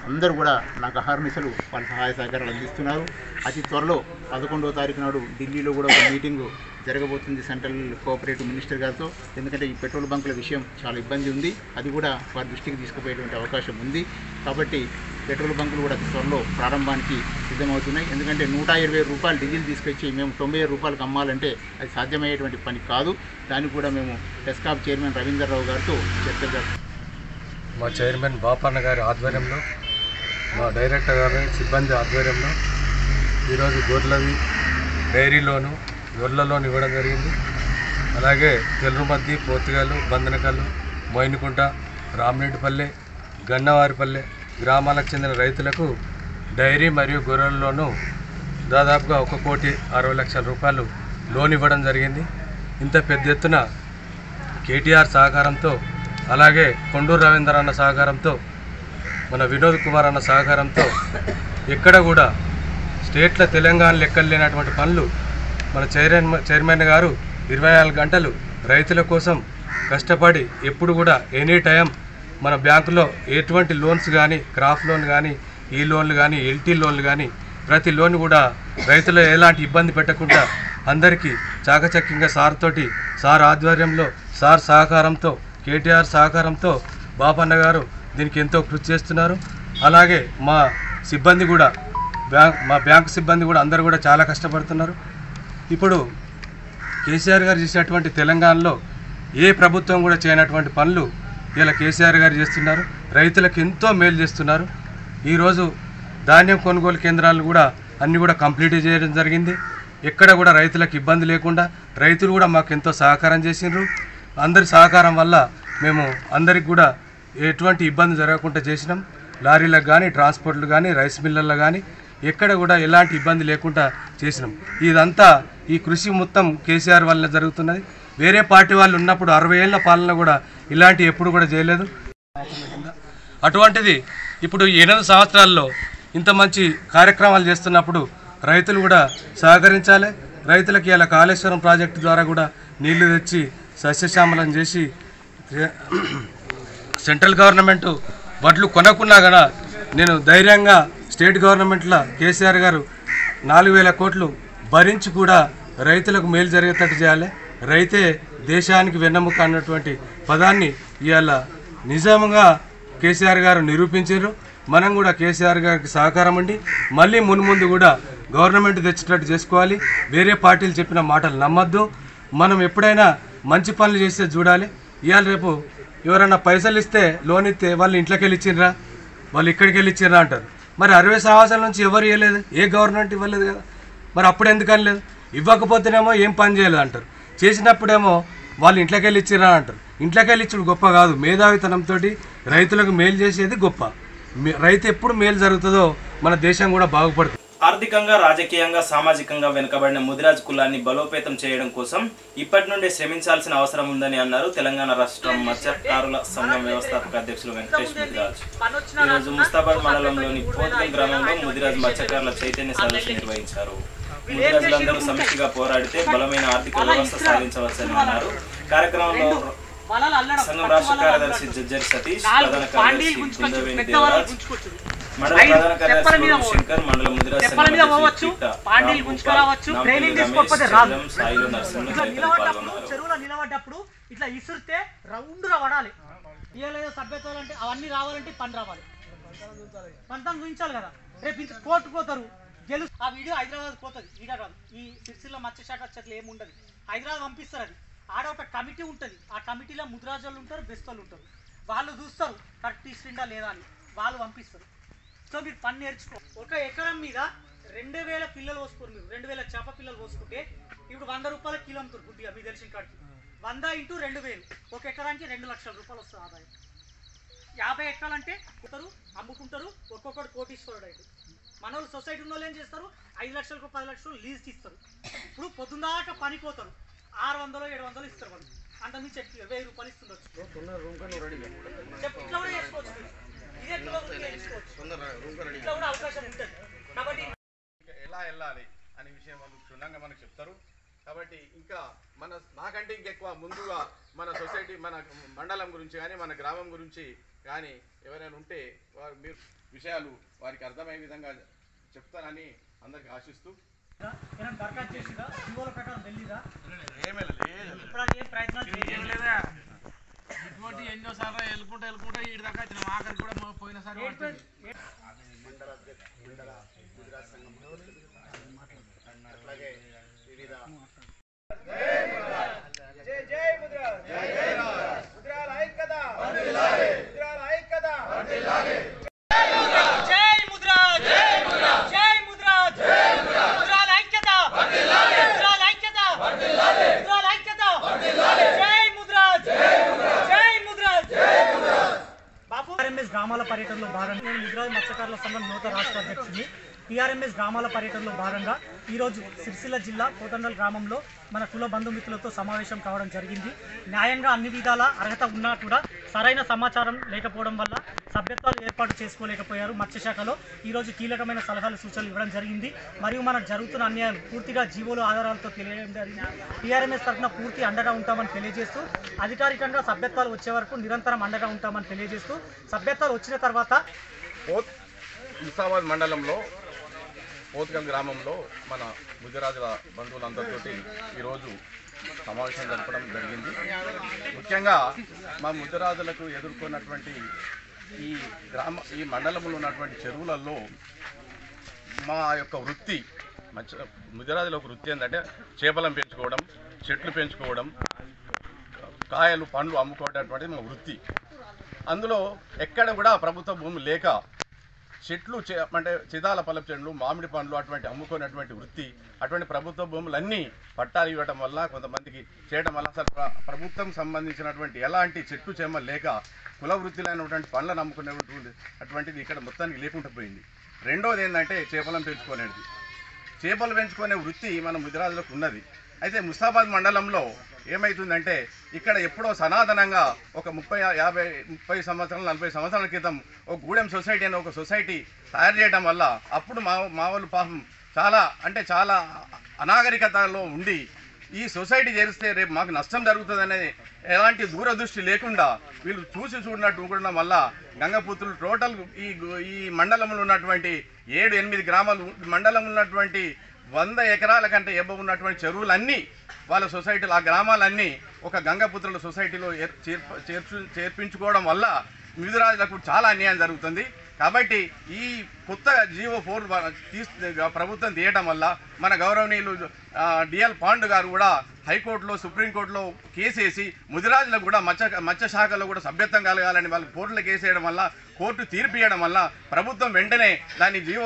అందరూ కూడా నాకు అహర్నిశలు వాళ్ళ సహాయ సహకారాలు అందిస్తున్నారు అతి త్వరలో పదకొండవ తారీఖు నాడు ఢిల్లీలో కూడా ఒక మీటింగు జరగబోతుంది సెంట్రల్ కోఆపరేటివ్ మినిస్టర్ గారితో ఎందుకంటే ఈ పెట్రోల్ బంకుల విషయం చాలా ఇబ్బంది ఉంది అది కూడా వారి దృష్టికి తీసుకుపోయేటువంటి అవకాశం ఉంది కాబట్టి పెట్రోల్ బంకులు కూడా అతి త్వరలో ప్రారంభానికి సిద్ధమవుతున్నాయి ఎందుకంటే నూట ఇరవై రూపాయలు డీజిల్ తీసుకొచ్చి మేము తొంభై ఏడు రూపాయలకు అమ్మాలంటే అది సాధ్యమయ్యేటువంటి పని కాదు దానికి కూడా మేము టెస్కాప్ చైర్మన్ రవీందర్రావు గారితో చర్చలు జరుపు మా చైర్మన్ బాపన్న గారి ఆధ్వర్యంలో మా డైరెక్టర్ గారి సిబ్బంది ఆధ్వర్యంలో ఈరోజు గొర్రెలవి డైరీలోను గొర్రెలలోను ఇవ్వడం జరిగింది అలాగే తెల్లుమద్ది పోతుగాలు బందనకల్లు మోయినకుంట రామరెడ్డిపల్లె గన్నవారిపల్లె గ్రామాలకు చెందిన రైతులకు డైరీ మరియు గొర్రెల్లోనూ దాదాపుగా ఒక కోటి అరవై లక్షల రూపాయలు లోన్ ఇవ్వడం జరిగింది ఇంత పెద్ద ఎత్తున కేటీఆర్ సహకారంతో అలాగే కొండూరు రవీందర్ అన్న సహకారంతో మన వినోద్ కుమార్ అన్న సహకారంతో ఎక్కడ కూడా స్టేట్ల తెలంగాణ లెక్కలు లేనటువంటి పనులు మన చైర్మన్ చైర్మన్ గారు ఇరవై నాలుగు గంటలు రైతుల కోసం కష్టపడి ఎప్పుడు కూడా ఎనీ టైం మన బ్యాంకులో ఎటువంటి లోన్స్ కానీ క్రాప్ లోన్ కానీ ఈ లోన్లు కానీ ఎల్టీ లోన్లు కానీ ప్రతి లోన్ కూడా రైతులు ఎలాంటి ఇబ్బంది పెట్టకుండా అందరికీ చాకచక్యంగా సార్ తోటి సార్ ఆధ్వర్యంలో సార్ సహకారంతో కేటీఆర్ సహకారంతో బాపన్న గారు దీనికి ఎంతో కృషి చేస్తున్నారు అలాగే మా సిబ్బంది కూడా బ్యాంక్ మా బ్యాంక్ సిబ్బంది కూడా అందరూ కూడా చాలా కష్టపడుతున్నారు ఇప్పుడు కేసీఆర్ గారు చేసినటువంటి తెలంగాణలో ఏ ప్రభుత్వం కూడా చేయనటువంటి పనులు ఇలా కేసీఆర్ గారు చేస్తున్నారు రైతులకు ఎంతో మేలు చేస్తున్నారు ఈరోజు ధాన్యం కొనుగోలు కేంద్రాలు కూడా అన్నీ కూడా కంప్లీట్ చేయడం జరిగింది ఎక్కడ కూడా రైతులకు ఇబ్బంది లేకుండా రైతులు కూడా మాకు ఎంతో సహకారం చేసిండ్రు అందరి సహకారం వల్ల మేము అందరికి కూడా ఎటువంటి ఇబ్బంది జరగకుండా చేసినాం లారీలకు కానీ ట్రాన్స్పోర్ట్లు కానీ రైస్ మిల్లర్లు కానీ ఎక్కడ కూడా ఎలాంటి ఇబ్బంది లేకుండా చేసినాం ఇదంతా ఈ కృషి మొత్తం కేసీఆర్ వల్ల జరుగుతున్నది వేరే పార్టీ వాళ్ళు ఉన్నప్పుడు అరవై ఏళ్ళ పాలన కూడా ఇలాంటి ఎప్పుడు కూడా చేయలేదు అటువంటిది ఇప్పుడు ఈ ఎనిమిది సంవత్సరాల్లో ఇంత మంచి కార్యక్రమాలు చేస్తున్నప్పుడు రైతులు కూడా సహకరించాలి రైతులకి ఇలా కాళేశ్వరం ప్రాజెక్టు ద్వారా కూడా నీళ్లు తెచ్చి సస్యశ్యామలం చేసి సెంట్రల్ గవర్నమెంట్ వడ్లు కొనకున్నా కూడా నేను ధైర్యంగా స్టేట్ గవర్నమెంట్లో కేసీఆర్ గారు నాలుగు వేల కోట్లు భరించి కూడా రైతులకు మేలు జరిగేటట్టు చేయాలి రైతే దేశానికి వెన్నెముక అన్నటువంటి పదాన్ని ఇవాళ నిజంగా కేసీఆర్ గారు నిరూపించారు మనం కూడా కేసీఆర్ గారికి సహకారం అండి మళ్ళీ మున్ముందు కూడా గవర్నమెంట్ తెచ్చేటట్టు చేసుకోవాలి వేరే పార్టీలు చెప్పిన మాటలు నమ్మద్దు మనం ఎప్పుడైనా మంచి పనులు చేస్తే చూడాలి ఇవాళ రేపు ఎవరైనా పైసలు ఇస్తే లోన్ ఇస్తే వాళ్ళు ఇంట్లోకి వెళ్ళి ఇచ్చిండ్రా వాళ్ళు ఇక్కడికి వెళ్ళి ఇచ్చిండ్రా అంటారు మరి అరవై సంవత్సరాల నుంచి ఎవరు ఇవ్వలేదు ఏ గవర్నమెంట్ ఇవ్వలేదు కదా మరి అప్పుడు ఎందుకు అనలేదు ఇవ్వకపోతేనేమో ఏం పని చేయలేదు అంటారు చేసినప్పుడేమో వాళ్ళు ఇంట్లోకి వెళ్ళి ఇచ్చిరా అంటారు ఇంట్లోకి వెళ్ళి ఇచ్చుడు గొప్ప కాదు మేధావితనంతో రైతులకు మేలు చేసేది గొప్ప మే- రైతు ఎప్పుడు మేలు జరుగుతుందో మన దేశం కూడా బాగుపడుతుంది ఆర్థికంగా రాజకీయంగా సామాజికంగా వెనుకబడిన ముదిరాజ్ కులాన్ని బలోపేతం చేయడం కోసం ఇప్పటి నుండే శ్రమించాల్సిన అవసరం ఉందని అన్నారు తెలంగాణ రాష్ట్ర మత్స్యకారుల సంఘం వ్యవస్థాపక అధ్యక్షులు వెంకటేష్ ముదిరాజ్ ఈరోజు ముస్తాబాద్ మండలంలోని పోతుగల్ గ్రామంలో ముదిరాజ్ మత్స్యకారుల చైతన్య సదస్సు నిర్వహించారు ముదిరాజులందరూ సమిష్టిగా పోరాడితే బలమైన ఆర్థిక వ్యవస్థ సాధించవచ్చని అన్నారు కార్యక్రమంలో సంఘం రాష్ట్ర కార్యదర్శి జజ్జరి సతీష్ ప్రధాన కార్యదర్శి కుందవేణి దేవరాజ్ మండల ప్రధాన కార్యదర్శి గౌరవ్ శంకర్ మండల ముదిరాజ్ సంఘం అధ్యక్షులు చిట్ట పాండీలు గుంజుకోరావచ్చు ట్రైనింగ్ తీసుకోకపోతే రాదు సాయిలు నరసింహ ఇట్లా తదితరులు నిలబడ్డప్పుడు పాల్గొన్నారు చెరువులో నిలబడ్డప్పుడు ఇట్లా ఇసురితే రౌండ్గా పడాలి ఇవ్వలేదు సభ్యత్వాలు అంటే అవన్నీ రావాలంటే పని రావాలి పంతం చూపించాలి కదా రేపు ఇంత కోర్టు పోతారు గెలు ఆ వీడియో హైదరాబాద్ పోతుంది ఈడ కాదు ఈ సిరిసిల్ల మత్స్యశాఖ చెట్లు ఏముండదు హైదరాబాద్ పంపిస్తారు అది ఆడ ఒక కమిటీ ఉంటుంది ఆ కమిటీలో ముద్రాజులు ఉంటారు బెస్తోళ్ళు ఉంటారు వాళ్ళు చూస్తారు కరెక్ట్ ఇస్తుందా లేదా అని వాళ్ళు పంపిస్తారు సో మీరు పని నేర్చుకో ఒక ఎకరం మీద రెండు వేల పిల్లలు పోసుకోరు మీరు రెండు వేల చేప పిల్లలు పోసుకుంటే ఇప్పుడు వంద రూపాయల కిలో అమ్ముతారు గుడ్డిగా మీకు తెలిసిన కాడికి వంద ఇంటూ రెండు వేలు ఒక ఎకరానికి రెండు లక్షల రూపాయలు వస్తుంది ఆదాయం యాభై ఎకరాలంటే కుట్టరు అమ్ముకుంటారు ఒక్కొక్కడు కోటీశ్వరుడు అయితే మన వాళ్ళు సొసైటీ ఉన్న వాళ్ళు ఏం చేస్తారు ఐదు లక్షలకు పది లక్షలు లీజ్కి ఇస్తారు ఇప్పుడు పొద్దున్నాక పనికి పోతారు ఆరు వందలు ఏడు వందలు ఇస్తారు వాళ్ళు అంత మించి ఎక్కువ వెయ్యి రూపాయలు ఇస్తుండొచ్చు చెప్పు, ఇట్లా కూడా చేసుకోవచ్చు మీరు. ఇదే కిలో కూడా చేసుకోవచ్చు ఇట్లా కూడా అవకాశం ఉంటుంది కాబట్టి ఇంకా ఎలా వెళ్ళాలి అనే విషయం వాళ్ళు క్షుణ్ణంగా మనకు చెప్తారు కాబట్టి ఇంకా మన నాకంటే ఇంకెక్కువ ముందుగా మన సొసైటీ మన మండలం గురించి కానీ మన గ్రామం గురించి కానీ ఎవరైనా ఉంటే వారు మీరు విషయాలు వారికి అర్థమయ్యే విధంగా చెప్తానని అందరికి ఆశిస్తూ ఏమైనా దరఖాస్తు చేసిందా జీవోల ప్రకారం వెళ్ళిదా ఏమీ లేదు. ఇప్పుడు అది ఏం ప్రయత్నాలు చేయలేదా ఇటువంటి ఎన్నోసార్లు వెళ్ళుకుంటా వెళ్ళుకుంటా ఈడి దాకా వచ్చిన ఆఖరికి కూడా మొ- పోయినసారి పడుతుంది. అట్లాగే వివిధ జై జై ముద్రాజ్ జై జై ముద్రాల ఐక్యత వర్ధిల్లాలి ముద్రాల ఐక్యత వర్ధిల్లాలి జై ముద్రాజ్ జై ముద్రాజ్ జై ముద్రాజ్ జై ముద్రాజ్ ముద్రాల ఐక్యత వర్ధిల్లాలి ముద్రాల ఐక్యత వర్ధిల్లాలి ముద్రాల ఐక్యత వర్ధిల్లాలి జై ముద్రాజ్ జై ముద్రాజ్ జై ముద్రాజ్ జై ముద్రాజ్ బాపు ఆర్ఎంఎస్ గ్రామాల పర్యటనలో భాగంగా నేను ముద్రాజ్ మత్స్యకారుల సంఘం నూతన రాష్ట్ర అధ్యక్షుడిని టీఆర్ఎంఎస్ గ్రామాల పర్యటనలో భాగంగా ఈరోజు సిరిసిల్ల జిల్లా కోతండల్ గ్రామంలో మన కుల బంధుమిత్రులతో సమావేశం కావడం జరిగింది న్యాయంగా అన్ని విధాల అర్హత ఉన్నా కూడా సరైన సమాచారం లేకపోవడం వల్ల సభ్యత్వాలు ఏర్పాటు చేసుకోలేకపోయారు మత్స్యశాఖలో ఈరోజు కీలకమైన సలహాలు సూచనలు ఇవ్వడం జరిగింది మరియు మనకు జరుగుతున్న అన్యాయం పూర్తిగా జీవోలు ఆధారాలతో తెలియడం జరిగింది టీఆర్ఎంఎస్ తరఫున పూర్తి అండగా ఉంటామని తెలియజేస్తూ అధికారికంగా సభ్యత్వాలు వచ్చే వరకు నిరంతరం అండగా ఉంటామని తెలియజేస్తూ సభ్యత్వాలు వచ్చిన తర్వాత పోత్ ముసాబాద్ మండలంలో పోతుగల్ గ్రామంలో మన ముదిరాజుల బంధువులందరితోటి ఈరోజు సమావేశం జరపడం జరిగింది ముఖ్యంగా మా ముదిరాజులకు ఎదుర్కొన్నటువంటి ఈ గ్రామ ఈ మండలంలో ఉన్నటువంటి చెరువులలో మా యొక్క వృత్తి మత్స్య ముదిరాజుల ఒక వృత్తి ఏంటంటే చేపలను పెంచుకోవడం చెట్లు పెంచుకోవడం కాయలు పండ్లు అమ్ముకోవడం మా వృత్తి అందులో ఎక్కడ కూడా ప్రభుత్వ భూమి లేక చెట్లు చే- అంటే చిదాల పలప చెట్లు మామిడి పండ్లు అటువంటి అమ్ముకునేటువంటి వృత్తి అటువంటి ప్రభుత్వ భూములన్నీ పట్టాలు ఇవ్వడం వల్ల కొంతమందికి చేయడం వల్ల అసలు ప్ర- ప్రభుత్వం సంబంధించినటువంటి ఎలాంటి చెట్టు చేమ లేక కుల వృత్తిలైనటువంటి పండ్లను అమ్ముకునేటువంటి అటువంటిది ఇక్కడ మొత్తానికి లేకుండా పోయింది రెండోది ఏంటంటే చేపలను పెంచుకునేది చేపలు పెంచుకునే వృత్తి మన ముదిరాజులకు ఉన్నది అయితే ముస్తాబాద్ మండలంలో ఏమవుతుందంటే ఇక్కడ ఎప్పుడో సనాతనంగా ఒక ముప్పై యాభై ముప్పై సంవత్సరాలు నలభై సంవత్సరాల క్రితం ఒక గూడెం సొసైటీ అనే ఒక సొసైటీ తయారు చేయడం వల్ల అప్పుడు మా మా వాళ్ళు పాపం చాలా అంటే చాలా అనాగరికతలో ఉండి ఈ సొసైటీ చేరిస్తే రేపు మాకు నష్టం జరుగుతుందనే ఎలాంటి దూరదృష్టి లేకుండా వీళ్ళు చూసి చూడనట్టు ఉండడం వల్ల గంగపుత్రులు టోటల్ ఈ గు- ఈ మండలంలో ఉన్నటువంటి ఏడు ఎనిమిది గ్రామాలు మండలంలో ఉన్నటువంటి వంద ఎకరాల కంటే ఎబ్బ ఉన్నటువంటి చెరువులన్నీ వాళ్ళ సొసైటీలు ఆ గ్రామాలన్నీ ఒక గంగపుత్రుల సొసైటీలో ఏర్- చేర్ప- చేర్చు చేర్పించుకోవడం వల్ల మిథురాజులకు చాలా అన్యాయం జరుగుతుంది కాబట్టి ఈ కొత్త జీవో ఫోర్ తీస్ ప్రభుత్వం తీయటం వల్ల మన గౌరవనీయులు ఆ, డిఎల్ పాండు గారు కూడా హైకోర్టులో సుప్రీంకోర్టులో కేసేసి ముదిరాజులకు కూడా మత్స్య మత్స్య శాఖలో కూడా సభ్యత్వం కలగాలని వాళ్ళు కోర్టులో కేసేయడం వల్ల కోర్టు తీర్పు ఇవ్వడం వల్ల ప్రభుత్వం వెంటనే దాన్ని జీవో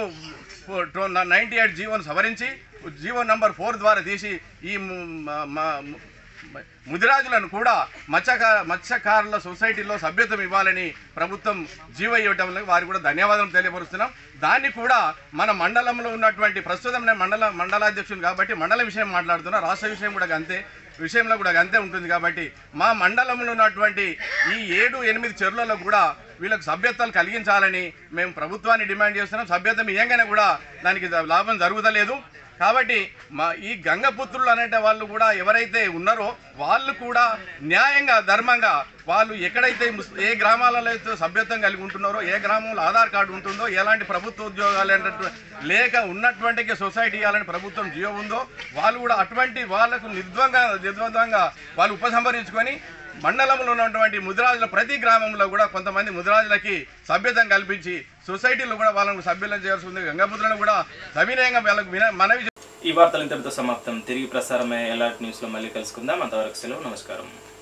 నైంటీ ఎయిట్ జీవోను సవరించి జీవో నంబర్ ఫోర్ ద్వారా తీసి ఈ ము- మ- మ- ముదిరాజులను కూడా మత్స్యకార మత్స్యకారుల సొసైటీలో సభ్యత్వం ఇవ్వాలని ప్రభుత్వం జీవ ఇవ్వటం వల్ల వారికి కూడా ధన్యవాదాలు తెలియపరుస్తున్నాం దాన్ని కూడా మన మండలంలో ఉన్నటువంటి ప్రస్తుతం నేను మండల మండలాధ్యక్షుడు కాబట్టి మండల విషయం మాట్లాడుతున్నా రాష్ట్ర విషయం కూడా అంతే విషయంలో కూడా అంతే ఉంటుంది కాబట్టి మా మండలంలో ఉన్నటువంటి ఈ ఏడు ఎనిమిది చెరువులలో కూడా వీళ్ళకి సభ్యత్వాలు కలిగించాలని మేము ప్రభుత్వాన్ని డిమాండ్ చేస్తున్నాం సభ్యత్వం ఇయ్యంగానే కూడా దానికి లాభం జరుగుతలేదు కాబట్టి మా ఈ గంగపుత్రులు అనే వాళ్ళు కూడా ఎవరైతే ఉన్నారో వాళ్ళు కూడా న్యాయంగా ధర్మంగా వాళ్ళు ఎక్కడైతే ముస్- ఏ గ్రామాలలో అయితే సభ్యత్వం కలిగి ఉంటున్నారో ఏ గ్రామంలో ఆధార్ కార్డు ఉంటుందో ఎలాంటి ప్రభుత్వ ఉద్యోగాలు అనేటట్టు లేక ఉన్నటువంటి సొసైటీ ఇవ్వాలని ప్రభుత్వం జియో ఉందో వాళ్ళు కూడా అటువంటి వాళ్ళకు నిర్ద్వంగా నిర్ద్వందంగా వాళ్ళు ఉపసంహరించుకొని మండలంలో ఉన్నటువంటి ముదిరాజుల ప్రతి గ్రామంలో కూడా కొంతమంది ముదిరాజులకి సభ్యత్వం కల్పించి సొసైటీలో కూడా వాళ్ళకు సభ్యులను చేయాల్సి ఉంది గంగపుత్రులను కూడా సవినయంగా వాళ్ళకు విన మనవి ఈ వార్తలు ఇంతటితో సమాప్తం తిరిగి ప్రసారమయ్యే ఎలాంటి న్యూస్లో మళ్ళీ కలుసుకుందాం అంతవరకు సెలవు నమస్కారం